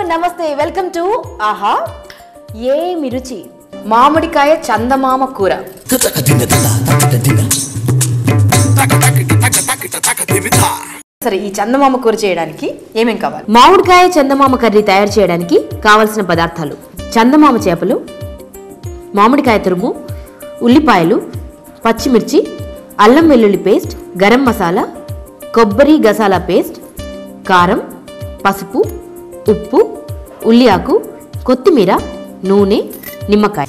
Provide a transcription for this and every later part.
నమస్తే welcome to ఆహా ఏమి రుచి మామిడికాయ చందమామ కూర సరే ఈ చందమామ కూర చేయడానికి ఏమేం కావాలి మామిడికాయ చందమామ కర్రీ తయారు చేయడానికి కావలసిన పదార్థాలు చందమామ చేపలు మామిడికాయ తురుము ఉల్లిపాయలు పచ్చిమిర్చి అల్లం వెల్లుల్లి పేస్ట్ గరం మసాలా కొబ్బరి గసాలా పేస్ట్ కారం పసుపు ఉప్పు ఉల్లి ఆకు కొత్తిమీర నూనె నిమ్మకాయ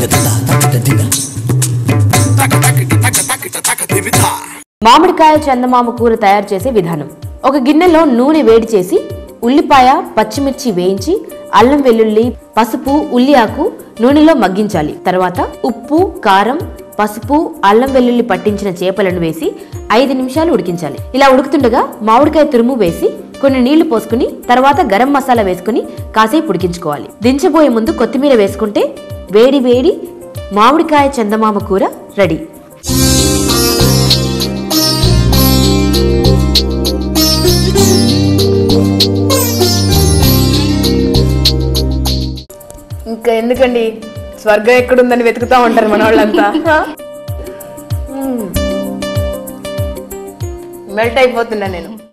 మామిడికాయ చందమామ కూర తయారు చేసే విధానం ఒక గిన్నెలో నూనె వేడి చేసి ఉల్లిపాయ పచ్చిమిర్చి వేయించి అల్లం వెల్లుల్లి పసుపు ఉల్లి ఆకు నూనెలో మగ్గించాలి తర్వాత ఉప్పు కారం పసుపు అల్లం వెల్లుల్లి పట్టించిన చేపలను వేసి ఐదు నిమిషాలు ఉడికించాలి ఇలా ఉడుకుతుండగా మామిడికాయ తురుము వేసి కొన్ని నీళ్లు పోసుకుని తర్వాత గరం మసాలా వేసుకుని కాసేపు ఉడికించుకోవాలి దించబోయే ముందు కొత్తిమీర వేసుకుంటే వేడి వేడి మామిడికాయ చందమామ కూర రెడీ ఇంకా ఎందుకండి స్వర్గం ఎక్కడుందని వెతుకుతా ఉంటారు మన వాళ్ళంతా మెల్ట్ అయిపోతున్నా నేను